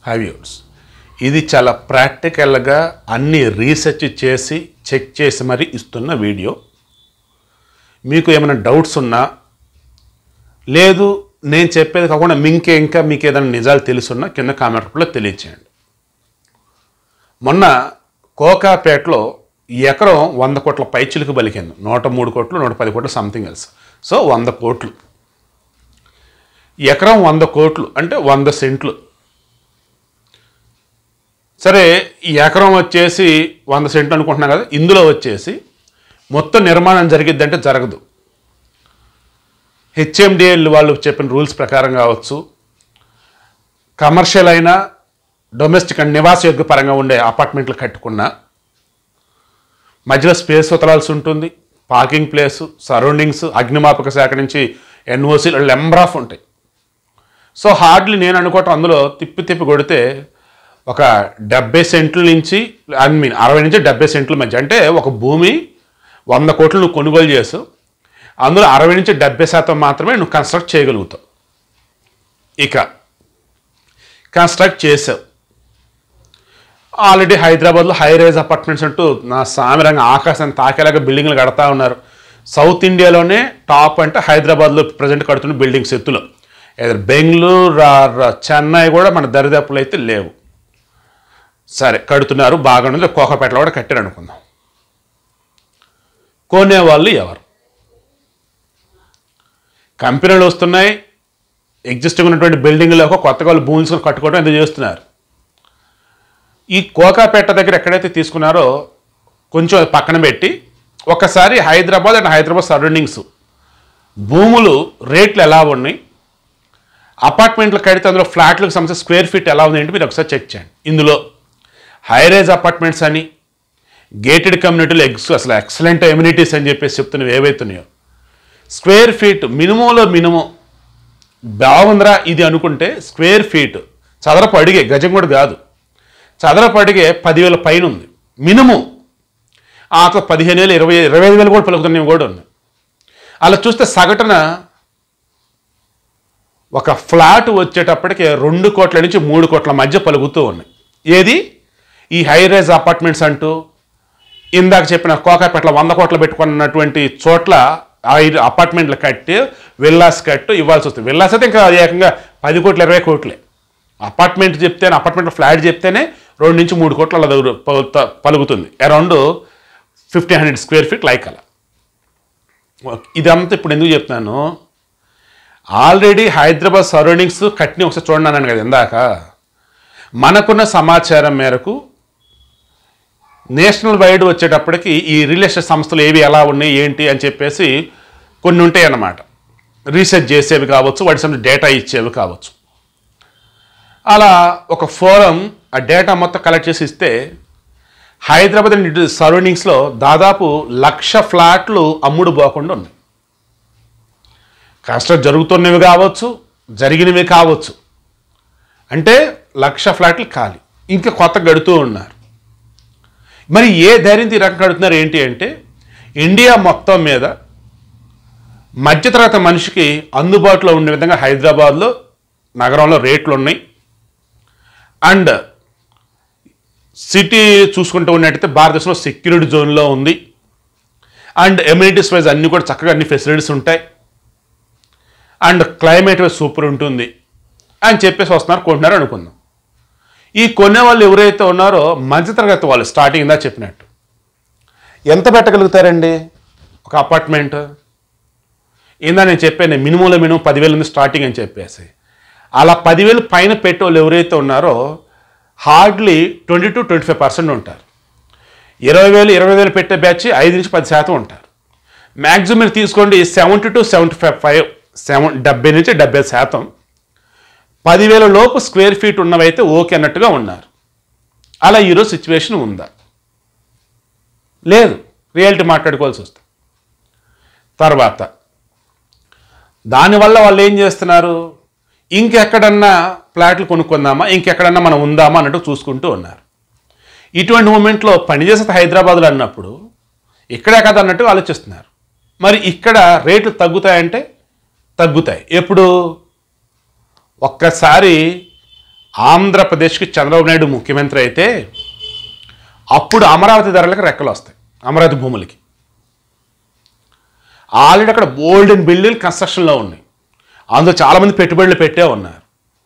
హ్యావ్యూర్స్ ఇది చాలా ప్రాక్టికల్గా అన్ని రీసెర్చ్ చేసి చెక్ చేసి మరీ ఇస్తున్న వీడియో మీకు ఏమైనా డౌట్స్ ఉన్నా లేదు నేను చెప్పేది కాకుండా మీకే ఇంకా మీకు ఏదైనా నిజాలు తెలుసున్నా కింద కామెంట్ రూపంలో తెలియచేయండి మొన్న కోకాపేటలో ఎకరం వంద కోట్ల పైచిలుకు బలికింది నూట మూడు కోట్లు నూట పది కోట్లు సంథింగ్ ఎల్స్ సో వంద కోట్లు ఎకరం వంద కోట్లు అంటే వంద సెంట్లు సరే ఈ ఎకరం వచ్చేసి వంద సెంట్లు అనుకుంటున్నాం కదా ఇందులో వచ్చేసి మొత్తం నిర్మాణం జరిగిద్దంటే జరగదు హెచ్ఎండిఎల్ వాళ్ళు చెప్పిన రూల్స్ ప్రకారం కావచ్చు కమర్షియల్ అయినా డొమెస్టిక్ అండ్ నివాసయోగ్య పరంగా ఉండే అపార్ట్మెంట్లు కట్టుకున్నా మధ్యలో స్పేస్ వదలాల్సి ఉంటుంది పార్కింగ్ ప్లేస్ సరౌండింగ్స్ అగ్నిమాపక శాఖ నుంచి ఎన్ఓసి నెంబర్ ఆఫ్ ఉంటాయి సో హార్డ్లీ నేను అనుకోవటం అందులో తిప్పి తిప్పి కొడితే ఒక డెబ్బై సెంట్ల నుంచి ఐ మీన్ అరవై నుంచి డెబ్బై సెంట్ల మధ్య అంటే ఒక భూమి వంద కోట్లు నువ్వు కొనుగోలు చేసు అందులో అరవై నుంచి డెబ్బై శాతం మాత్రమే నువ్వు కన్స్ట్రక్ట్ చేయగలుగుతావు ఇక కన్స్ట్రక్ట్ చేసావు ఆల్రెడీ హైదరాబాద్లో హై రైజ్ అపార్ట్మెంట్స్ అంటూ నా సామిరంగా ఆకాశాన్ని తాకేలాగా బిల్డింగ్లు కడతా ఉన్నారు సౌత్ ఇండియాలోనే టాప్ అంటే హైదరాబాద్లో ప్రజెంట్ కడుతున్న బిల్డింగ్స్ ఎత్తులో ఏదో బెంగళూరు ఆర్ చెన్నై కూడా మన దరిదాపులు అయితే లేవు సరే కడుతున్నారు బాగా ఉంది కోకపేటలో కూడా కట్టారు అనుకుందాం కొనేవాళ్ళు ఎవరు కంపెనీలు వస్తున్నాయి ఎగ్జిస్టింగ్ ఉన్నటువంటి బిల్డింగ్లో కొత్తగా వాళ్ళు భూములు కట్టుకోవడం ఎందుకు చేస్తున్నారు ఈ కోకాపేట దగ్గర ఎక్కడైతే తీసుకున్నారో కొంచెం అది పక్కన పెట్టి ఒకసారి హైదరాబాద్ అండ్ హైదరాబాద్ సరౌండింగ్స్ భూములు రేట్లు ఎలా ఉన్నాయి అపార్ట్మెంట్లు కడితే అందులో ఫ్లాట్లకు సంబంధించిన స్క్వేర్ ఫీట్ ఎలా ఉంది అంటే మీరు ఒకసారి చెక్ చేయండి ఇందులో హైరేజ్ అపార్ట్మెంట్స్ అని గేటెడ్ కమ్యూనిటీలు ఎగ్స్ అసలు ఎక్సలెంట్ ఎమ్యూనిటీస్ అని చెప్పేసి చెప్తున్నవి ఏవైతున్నాయో స్క్వేర్ ఫీట్ మినిమంలో మినిమం బాగుందిరా ఇది అనుకుంటే స్క్వేర్ ఫీట్ చదరపు అడిగే గజం కూడా కాదు చదరపు అడిగే పదివేల పైన ఉంది మినిమం ఆ పదిహేను వేలు ఇరవై ఇరవై ఐదు వేలు కూడా పలుకుతున్నాయి కూడా ఉన్నాయి అలా చూస్తే సగటున ఒక ఫ్లాట్ వచ్చేటప్పటికి రెండు కోట్ల నుంచి మూడు కోట్ల మధ్య పలుకుతూ ఉన్నాయి ఏది ఈ హై రైజ్ అపార్ట్మెంట్స్ అంటూ ఇందాక చెప్పిన కోకాపేటలో వంద కోట్లు పెట్టుకున్నటువంటి చోట్ల ఐదు అపార్ట్మెంట్లు కట్టి విల్లాస్ కట్టు ఇవ్వాల్సి వస్తుంది విల్లాస్ అయితే ఇంకా ఏకంగా పది కోట్లు ఇరవై కోట్లే అపార్ట్మెంట్ చెప్తేనే అపార్ట్మెంట్ ఫ్లాట్ చెప్తేనే రెండు నుంచి మూడు కోట్ల అలా దగ్గర ప- పలుకుతుంది around fifteen hundred square feet like అలా ఓకే. ఇదంతా ఇప్పుడు ఎందుకు చెప్తున్నాను ఆల్రెడీ హైదరాబాద్ సరౌండింగ్స్ కట్టిన ఒకసారి చూడండి అన్నాను కదా ఇందాక మనకున్న సమాచారం మేరకు నేషనల్ వైడ్ వచ్చేటప్పటికి ఈ రియల్ ఎస్టేట్ సంస్థలు ఏవి ఎలా ఉన్నాయి ఏంటి అని చెప్పేసి కొన్ని ఉంటాయి అన్నమాట రీసెర్చ్ చేసేవి కావచ్చు వాటి సంబంధించి డేటా ఇచ్చేవి కావచ్చు అలా ఒక ఫోరం ఆ డేటా మొత్తం కలెక్ట్ చేసి ఇస్తే హైదరాబాద్ అండ్ ఇటు సరౌండింగ్స్లో దాదాపు లక్ష ఫ్లాట్లు అమ్ముడు పోకుండా ఉన్నాయి కన్స్ట్రక్ట్ జరుగుతున్నవి కావచ్చు జరిగినవి కావచ్చు అంటే లక్ష ఫ్లాట్లు ఖాళీ ఇంకా కొత్త గడుతూ ఉన్నారు మరి ఏ ధైర్యంతో ఈ రకం కడుతున్నారు ఏంటి అంటే ఇండియా మొత్తం మీద మధ్యతరగతి మనిషికి అందుబాటులో ఉండే విధంగా హైదరాబాద్లో నగరంలో రేట్లు ఉన్నాయి అండ్ సిటీ చూసుకుంటూ ఉన్నట్టయితే భారతదేశంలో సెక్యూరిటీ జోన్లో ఉంది అండ్ ఎమ్యూనిటీస్ వైజ్ అన్నీ కూడా చక్కగా అన్ని ఫెసిలిటీస్ ఉంటాయి అండ్ క్లైమేట్ వైజ్ సూపర్ ఉంటుంది అని చెప్పేసి వస్తున్నారు కొంటున్నారు అనుకుందాం ఈ కొనే వాళ్ళు ఎవరైతే ఉన్నారో మధ్యతరగతి వాళ్ళు స్టార్టింగ్ ఇందా చెప్పినట్టు ఎంత పెట్టగలుగుతారండి ఒక అపార్ట్మెంట్ ఇందా నేను చెప్పాను మినిమంలో మినిమం పదివేల నుంచి స్టార్టింగ్ అని చెప్పేసి అలా పదివేలు పైన పెట్టేవాళ్ళు ఎవరైతే ఉన్నారో hardly twenty two twenty five percent ఉంటారు ఇరవై వేలు ఇరవై వేలు పెట్టే బ్యాచ్ ఐదు నుంచి పది శాతం ఉంటారు మ్యాక్సిమం మీరు తీసుకోండి seventy two seventy five five seven డెబ్బై నుంచి డెబ్బై శాతం పదివేల లోపు స్క్వేర్ ఫీట్ ఉన్నవైతే ఓకే అన్నట్టుగా ఉన్నారు అలా ఈరోజు సిచ్యువేషన్ ఉందా లేదు రియాలిటీ మాట్లాడుకోవాల్సి వస్తుంది తర్వాత దానివల్ల వాళ్ళు ఏం చేస్తున్నారు ఇంకెక్కడన్నా ఫ్లాట్లు కొనుక్కుందామా ఇంకెక్కడన్నా మనం ఉందామా అన్నట్టు చూసుకుంటూ ఉన్నారు ఇటువంటి మూమెంట్లో పనిచేసేది హైదరాబాద్లో అన్నప్పుడు ఇక్కడే కదా అన్నట్టు ఆలోచిస్తున్నారు మరి ఇక్కడ రేట్లు తగ్గుతాయంటే తగ్గుతాయి ఎప్పుడు ఒక్కసారి ఆంధ్రప్రదేశ్కి చంద్రబాబు నాయుడు ముఖ్యమంత్రి అయితే అప్పుడు అమరావతి ధరలకు రెక్కలు వస్తాయి అమరావతి భూములకి ఆల్రెడీ అక్కడ బోల్డెన్ బిల్డింగ్ కన్స్ట్రక్షన్లో ఉన్నాయి అందులో చాలామంది పెట్టుబడులు పెట్టే ఉన్నారు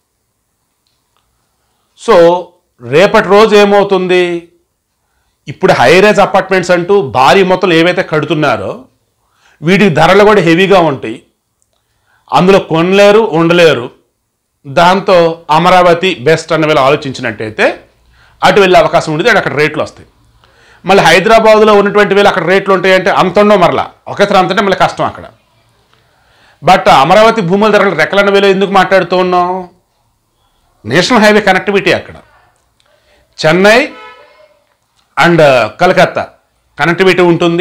సో రేపటి రోజు ఏమవుతుంది ఇప్పుడు హైరేజ్ అపార్ట్మెంట్స్ అంటూ భారీ మొత్తం ఏవైతే కడుతున్నారో వీటికి ధరలు కూడా హెవీగా ఉంటాయి అందులో కొనలేరు ఉండలేరు దాంతో అమరావతి బెస్ట్ అన్న వేళ ఆలోచించినట్టయితే అటు వెళ్ళే అవకాశం ఉండేది అక్కడ రేట్లు వస్తాయి మళ్ళీ హైదరాబాద్లో ఉన్నటువంటి వేళ అక్కడ రేట్లు ఉంటాయంటే అంత ఉండవు మరలా ఒకేసారి అంతంటే మళ్ళీ కష్టం అక్కడ బట్ అమరావతి భూముల ధరలు రెక్కలన్న వేళ ఎందుకు మాట్లాడుతూ ఉన్నాం నేషనల్ హైవే కనెక్టివిటీ అక్కడ చెన్నై అండ్ కలకత్తా కనెక్టివిటీ ఉంటుంది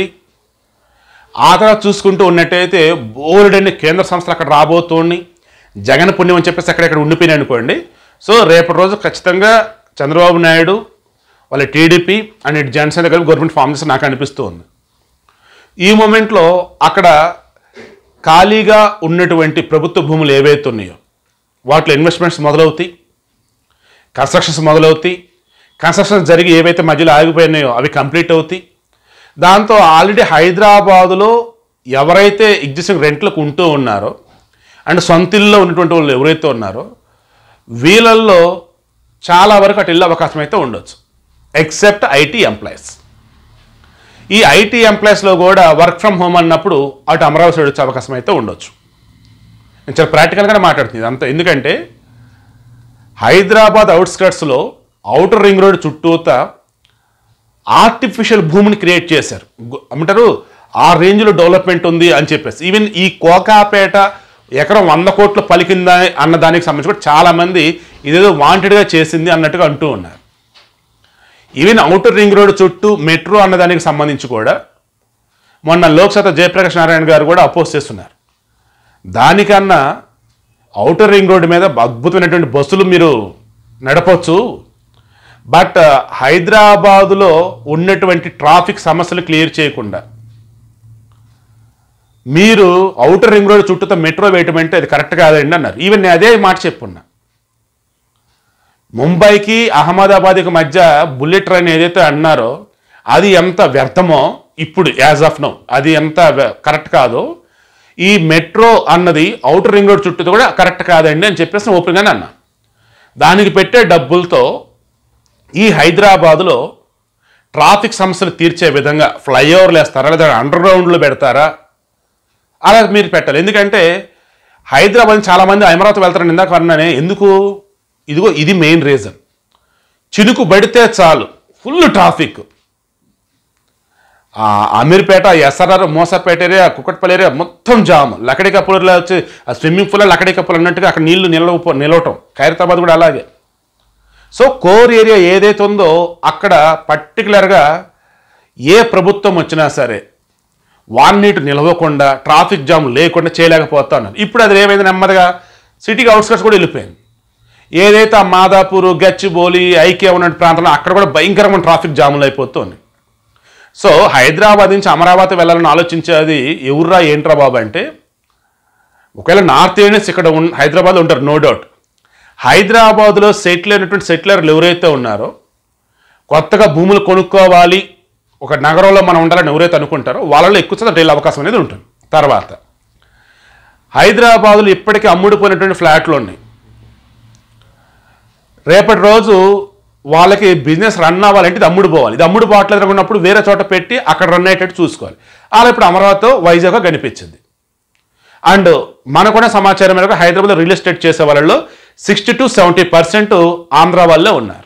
ఆ తర్వాత చూసుకుంటూ ఉన్నట్టయితే బోర్డన్ని కేంద్ర సంస్థలు అక్కడ రాబోతోంది జగన్ పుణ్యం అని చెప్పేసి అక్కడెక్కడ ఉండిపోయినాయి అనుకోండి సో రేపటి రోజు ఖచ్చితంగా చంద్రబాబు నాయుడు వాళ్ళ టీడీపీ అండ్ ఇటు జనసేన కలిపి గవర్నమెంట్ ఫామ్ చేసి నాకు అనిపిస్తూ ఉంది ఈ మూమెంట్లో అక్కడ ఖాళీగా ఉన్నటువంటి ప్రభుత్వ భూములు ఏవైతే ఉన్నాయో వాటిలో ఇన్వెస్ట్మెంట్స్ మొదలవుతాయి కన్స్ట్రక్షన్స్ మొదలవుతాయి కన్స్ట్రక్షన్ జరిగి ఏవైతే మధ్యలో ఆగిపోయినాయో అవి కంప్లీట్ అవుతాయి దాంతో ఆల్రెడీ హైదరాబాదులో ఎవరైతే ఎగ్జిస్టింగ్ రెంట్లకు ఉంటూ ఉన్నారో అండ్ సొంత ఇల్లులో ఉన్నటువంటి వాళ్ళు ఎవరైతే ఉన్నారో వీళ్ళల్లో చాలా వరకు అటు వెళ్ళే అవకాశం అయితే ఉండొచ్చు ఎక్సెప్ట్ ఐటీ ఎంప్లాయీస్ ఈ ఐటీ ఎంప్లాయీస్లో కూడా వర్క్ ఫ్రమ్ హోమ్ అన్నప్పుడు అటు అమరావతి వచ్చే అవకాశం అయితే ఉండొచ్చు నేను చాలా ప్రాక్టికల్గానే మాట్లాడుతుంది అంత ఎందుకంటే హైదరాబాద్ అవుట్స్కర్ట్స్లో అవుటర్ రింగ్ రోడ్ చుట్టూత ఆర్టిఫిషియల్ భూమిని క్రియేట్ చేశారు గు- ఏమంటారు ఆ రేంజ్లో డెవలప్మెంట్ ఉంది అని చెప్పేసి ఈవెన్ ఈ కోకాపేట ఎకరం వంద కోట్లు పలికిందా అన్న దానికి సంబంధించి కూడా చాలామంది ఇదేదో వాంటెడ్గా చేసింది అన్నట్టుగా అంటూ ఉన్నారు ఈవెన్ అవుటర్ రింగ్ రోడ్ చుట్టూ మెట్రో అన్న దానికి సంబంధించి కూడా మొన్న లోక్సభ జయప్రకాష్ నారాయణ గారు కూడా అపోజ్ చేస్తున్నారు దానికన్నా అవుటర్ రింగ్ రోడ్డు మీద అద్భుతమైనటువంటి బస్సులు మీరు నడపొచ్చు బట్ హైదరాబాదులో ఉన్నటువంటి ట్రాఫిక్ సమస్యలు క్లియర్ చేయకుండా మీరు అవుటర్ రింగ్ రోడ్ చుట్టూతో మెట్రో వేయటం అంటే అది కరెక్ట్ కాదండి అన్నారు ఈవెన్ నేను అదే మాట చెప్పున్నా ముంబైకి అహ్మదాబాద్కి మధ్య బుల్లెట్ ట్రైన్ ఏదైతే అన్నారో అది ఎంత వ్యర్థమో ఇప్పుడు యాజ్ ఆఫ్ నౌ అది ఎంత వ్య- కరెక్ట్ కాదో ఈ మెట్రో అన్నది అవుటర్ రింగ్ రోడ్ చుట్టూ కూడా కరెక్ట్ కాదండి అని చెప్పేసి ఓపెన్గానే అన్నా దానికి పెట్టే డబ్బులతో ఈ హైదరాబాదులో ట్రాఫిక్ సమస్యలు తీర్చే విధంగా ఫ్లైఓవర్లు వేస్తారా లేదా అండర్ గ్రౌండ్లో పెడతారా అలా మీరు పెట్టాలి ఎందుకంటే హైదరాబాద్ చాలామంది అమరావతి వెళ్తారని ఇందాక అన్నానే ఎందుకు ఇదిగో ఇది మెయిన్ రీజన్ చినుకు పడితే చాలు ఫుల్ ట్రాఫిక్ ఆ Ameerpet SRR Moosapet area Kukatpally area మొత్తం జామ్ లకడి కప్పులలో వచ్చి ఆ స్విమ్మింగ్ పూల్ లకడి కప్పులు అన్నట్టుగా అక్కడ నీళ్లు నిలవ నిలవటం ఖైరతాబాద్ కూడా అలాగే సో కోర్ ఏరియా ఏదైతే ఉందో అక్కడ పర్టికులర్గా ఏ ప్రభుత్వం వచ్చినా సరే వాన్నీటి నిలవకుండా ట్రాఫిక్ జామ్ లేకుండా చేయలేకపోతా ఉన్నారు ఇప్పుడు అది ఏమైంది నెమ్మదిగా సిటీకి అవుట్స్కట్స్ కూడా వెళ్ళిపోయింది ఏదైతే ఆ మాదాపూర్ గచ్చిబౌలి ఐక్య ఉన్న ప్రాంతంలో అక్కడ కూడా భయంకరమైన ట్రాఫిక్ జాములు అయిపోతుంది సో హైదరాబాద్ నుంచి అమరావతి వెళ్ళాలని ఆలోచించేది ఎవర్రా ఏంట్రా బాబు అంటే ఒకవేళ నార్త్ ఇండియన్స్ ఇక్కడ ఉన్ హైదరాబాద్లో ఉంటారు నో డౌట్ హైదరాబాద్లో సెటిల్ అయినటువంటి సెటిలర్లు ఎవరైతే ఉన్నారో కొత్తగా భూములు కొనుక్కోవాలి ఒక నగరంలో మనం ఉండాలని ఎవరైతే అనుకుంటారో వాళ్ళలో ఎక్కువ శాతం వెళ్ళే అవకాశం అనేది ఉంటుంది తర్వాత హైదరాబాద్లో ఇప్పటికీ అమ్ముడుపోయినటువంటి ఫ్లాట్లు ఉన్నాయి రేపటి రోజు వాళ్ళకి బిజినెస్ రన్ అవ్వాలంటే ఇది అమ్ముడు పోవాలి ఇది అమ్ముడు పోవట్లేదు అనుకున్నప్పుడు వేరే చోట పెట్టి అక్కడ రన్ అయ్యేటట్టు చూసుకోవాలి అలా ఇప్పుడు అమరావతితో వైజాగ్ కనిపించింది అండ్ మనకున్న సమాచారం మేరకు హైదరాబాద్లో రియల్ ఎస్టేట్ చేసే వాళ్ళలో sixty two seventy percent Andhra వాళ్ళే ఉన్నారు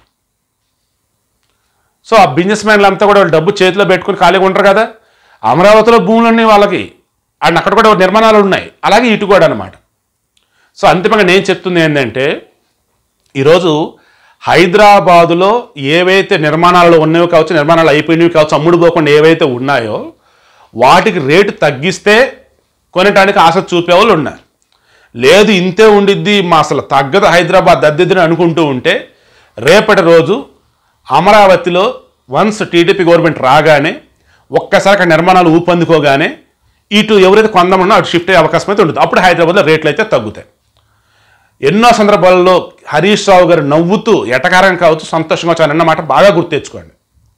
సో ఆ బిజినెస్ మ్యాన్లు అంతా కూడా వాళ్ళు డబ్బు చేతిలో పెట్టుకుని ఖాళీగా ఉంటారు కదా అమరావతిలో భూములు ఉన్నాయి వాళ్ళకి అండ్ అక్కడ కూడా నిర్మాణాలు ఉన్నాయి అలాగే ఇటు కూడా అనమాట సో అంతిమంగా నేను చెప్తుంది ఏంటంటే ఈరోజు హైదరాబాదులో ఏవైతే నిర్మాణాలు ఉన్నవి కావచ్చు నిర్మాణాలు అయిపోయినవి కావచ్చు అమ్ముడు పోకుండా ఏవైతే ఉన్నాయో వాటికి రేటు తగ్గిస్తే కొనటానికి ఆశ చూపే వాళ్ళు ఉన్నారు లేదు ఇంతే ఉండిద్ది మా అసలు తగ్గదు హైదరాబాద్ దద్దిద్దని అనుకుంటూ ఉంటే రేపటి రోజు అమరావతిలో వన్స్ టీడీపీ గవర్నమెంట్ రాగానే ఒక్కసారి అక్కడ నిర్మాణాలు ఊపందుకోగానే ఇటు ఎవరైతే కొందామన్నా అటు షిఫ్ట్ అయ్యే అవకాశం అయితే ఉంటుంది అప్పుడు హైదరాబాద్లో రేట్లు అయితే తగ్గుతాయి ఎన్నో సందర్భాల్లో హరీష్ రావు గారు నవ్వుతూ ఎటకారం కావచ్చు సంతోషంగా వచ్చారు అన్న మాట బాగా గుర్తు తెచ్చుకోండి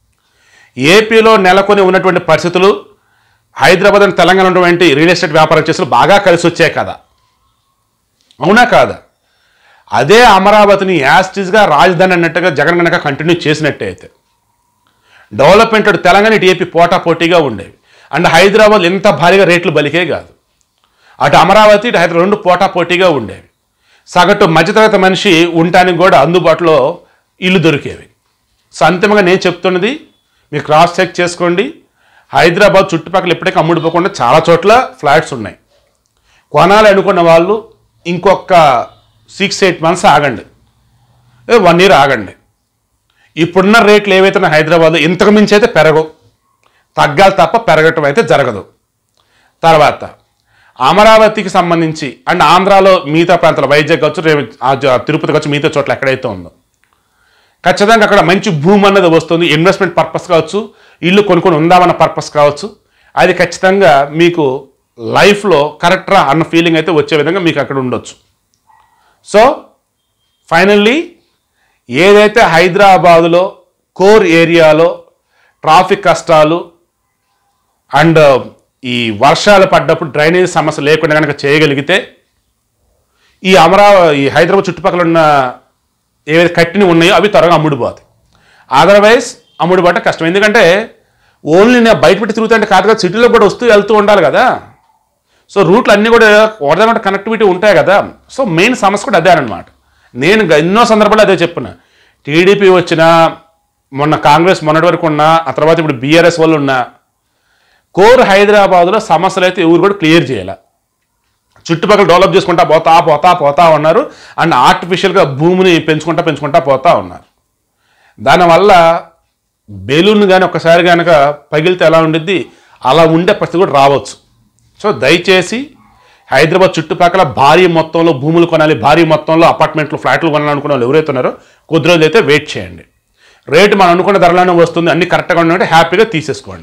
ఏపీలో నెలకొని ఉన్నటువంటి పరిస్థితులు హైదరాబాద్ అండ్ తెలంగాణ ఉన్నటువంటి రియల్ ఎస్టేట్ వ్యాపారం చేసిన బాగా కలిసి వచ్చాయి కదా అవునా కాదా అదే అమరావతిని యాస్టిస్గా రాజధాని అన్నట్టుగా జగన్ గనక కంటిన్యూ చేసినట్టే అయితే డెవలప్మెంట్ అటు తెలంగాణ ఇటు ఏపీ పోటా పోటీగా ఉండేవి అండ్ హైదరాబాద్ ఎంత భారీగా రేట్లు బలికే కాదు అటు అమరావతి ఇటు హైదరాబాద్ రెండు పోటా పోటీగా ఉండేవి సగటు మధ్యతరగతి మనిషి ఉండటానికి కూడా అందుబాటులో ఇల్లు దొరికేవి సో అంతిమంగా నేను చెప్తున్నది మీరు క్రాస్ చెక్ చేసుకోండి హైదరాబాద్ చుట్టుపక్కల ఇప్పటికీ అమ్ముడుపోకుండా చాలా చోట్ల ఫ్లాట్స్ ఉన్నాయి కొనాలి అనుకున్న వాళ్ళు ఇంకొక సిక్స్ ఎయిట్ మంత్స్ ఆగండి వన్ ఇయర్ ఆగండి ఇప్పుడున్న రేట్లు ఏవైతే ఉన్నాయి హైదరాబాద్లో ఇంతకు మించి అయితే పెరగవు తగ్గాలి తప్ప పెరగటం అయితే జరగదు తర్వాత అమరావతికి సంబంధించి అండ్ ఆంధ్రాలో మిగతా ప్రాంతాలు వైజాగ్ కావచ్చు రేపు ఆ జ- తిరుపతి కావచ్చు మిగతా చోట్ల ఎక్కడైతే ఉందో ఖచ్చితంగా అక్కడ మంచి భూమి అన్నది వస్తుంది ఇన్వెస్ట్మెంట్ పర్పస్ కావచ్చు ఇల్లు కొనుక్కొని ఉందామన్న పర్పస్ కావచ్చు అది ఖచ్చితంగా మీకు లైఫ్లో కరెక్ట్రా అన్న ఫీలింగ్ అయితే వచ్చే విధంగా మీకు అక్కడ ఉండొచ్చు సో ఫైనల్లీ ఏదైతే హైదరాబాదులో కోర్ ఏరియాలో ట్రాఫిక్ కష్టాలు అండ్ ఈ వర్షాలు పడ్డప్పుడు డ్రైనేజ్ సమస్య లేకుండా కనుక చేయగలిగితే ఈ అమరావతి ఈ హైదరాబాద్ చుట్టుపక్కల ఉన్న ఏవైతే కట్టినవి ఉన్నాయో అవి త్వరగా అమ్ముడుపోతాయి అదర్వైజ్ అమ్ముడుపోవటం కష్టం ఎందుకంటే ఓన్లీ నేను బయట పెట్టి తిరుగుతుంటే కాదు కదా సిటీలో కూడా వస్తూ వెళ్తూ ఉండాలి కదా సో రూట్లు అన్నీ కూడా ఒకదాని కనెక్టివిటీ ఉంటాయి కదా సో మెయిన్ సమస్య కూడా అదే అనమాట నేను గ- ఎన్నో సందర్భాలు అదే చెప్పిన టీడీపీ వచ్చినా మొన్న కాంగ్రెస్ మొన్నటి వరకు ఉన్నా ఆ తర్వాత ఇప్పుడు బీఆర్ఎస్ వాళ్ళు ఉన్నా కోర్ హైదరాబాద్లో సమస్యలు అయితే ఎవరు కూడా క్లియర్ చేయాలి చుట్టుపక్కల డెవలప్ చేసుకుంటా పోతా పోతా పోతా ఉన్నారు అండ్ ఆర్టిఫిషియల్గా భూమిని పెంచుకుంటా పెంచుకుంటా పోతా ఉన్నారు దానివల్ల బెలూన్ కానీ ఒకసారి కనుక పగిలితే ఎలా ఉండిద్ది అలా ఉండే పరిస్థితి కూడా రావచ్చు సో దయచేసి హైదరాబాద్ చుట్టుపక్కల భారీ మొత్తంలో భూములు కొనాలి భారీ మొత్తంలో అపార్ట్మెంట్లు ఫ్లాట్లు కొనాలనుకున్న వాళ్ళు ఎవరైతే ఉన్నారో కొద్ది రోజులు అయితే వెయిట్ చేయండి రేటు మనం అనుకున్న ధరలోనే వస్తుంది అన్ని కరెక్ట్గా ఉన్నట్టు హ్యాపీగా తీసేసుకోండి